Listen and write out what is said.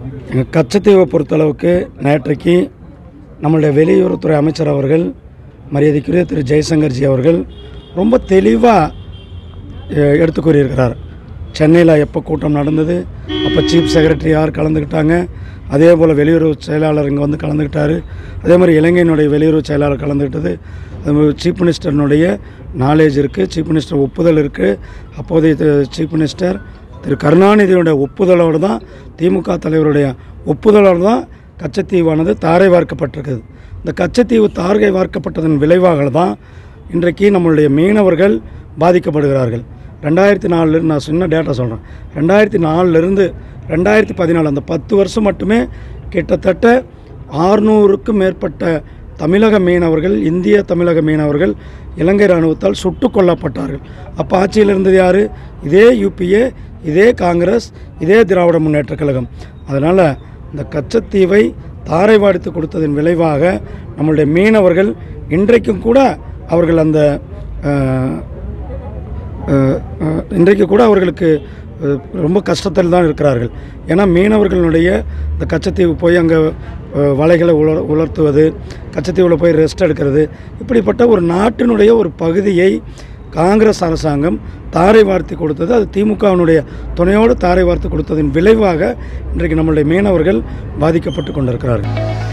எங்கள் கச்சத்தீவை பொறுத்தளவுக்கு நேற்றைக்கு நம்மளுடைய வெளியுறவுத்துறை அமைச்சர் அவர்கள் மரியாதைக்குரிய திரு ஜெய்சங்கர்ஜி அவர்கள் ரொம்ப தெளிவாக எடுத்து கூறியிருக்கிறார் சென்னையில் எப்போ கூட்டம் நடந்தது அப்போ சீஃப் செக்ரட்டரி யார் கலந்துக்கிட்டாங்க அதே போல் வெளியுறவு செயலாளர் இங்கே வந்து கலந்துக்கிட்டாரு அதே மாதிரி இலங்கையினுடைய வெளியுறவு செயலாளர் கலந்துக்கிட்டது அது மாதிரி சீஃப் மினிஸ்டர்னுடைய நாலேஜ் இருக்குது சீஃப் மினிஸ்டர் ஒப்புதல் இருக்குது அப்போதைய தி- சீஃப் மினிஸ்டர் திரு கருணாநிதியுடைய ஒப்புதலோடு தான் திமுக தலைவருடைய ஒப்புதலோடு தான் கச்சத்தீவானது தாரை வார்க்கப்பட்டிருக்குது இந்த கச்சத்தீவு தாரை வார்க்கப்பட்டதன் விளைவாக தான் இன்றைக்கு நம்மளுடைய மீனவர்கள் பாதிக்கப்படுகிறார்கள் ரெண்டாயிரத்தி நாலுலேருந்து நான் சின்ன டேட்டா சொல்கிறேன் ரெண்டாயிரத்தி நாலுலேருந்து ரெண்டாயிரத்தி பதினாலு அந்த பத்து வருஷம் மட்டுமே கிட்டத்தட்ட ஆறுநூறுக்கும் மேற்பட்ட தமிழக மீனவர்கள் இந்திய தமிழக மீனவர்கள் இலங்கை இராணுவத்தால் சுட்டுக் கொல்லப்பட்டார்கள் அப்போ ஆட்சியில் இருந்தது யார் இதே யூபிஏ இதே காங்கிரஸ் இதே திராவிட முன்னேற்றக் கழகம் அதனால் இந்த கச்சத்தீவை தாரை வாடித்து கொடுத்ததன் விளைவாக நம்மளுடைய மீனவர்கள் இன்றைக்கும் கூட அவர்கள் அந்த அஹ், அஹ், அஹ், இன்றைக்கு கூட அவர்களுக்கு அஹ், ரொம்ப கஷ்டத்தில் தான் இருக்கிறார்கள் ஏன்னா மீனவர்களுடைய இந்த கச்சத்தீவு போய் அங்கே வலைகளை உலர் உலர்த்துவது கச்சத்தீவில் போய் ரெஸ்ட் எடுக்கிறது இப்படிப்பட்ட ஒரு நாட்டினுடைய ஒரு பகுதியை காங்கிரஸ் அரசாங்கம் தாரை வார்த்து கொடுத்தது அது திமுகவினுடைய துணையோடு தாரை வார்த்து கொடுத்ததின் விளைவாக இன்றைக்கு நம்மளுடைய மீனவர்கள் பாதிக்கப்பட்டு கொண்டிருக்கிறார்கள்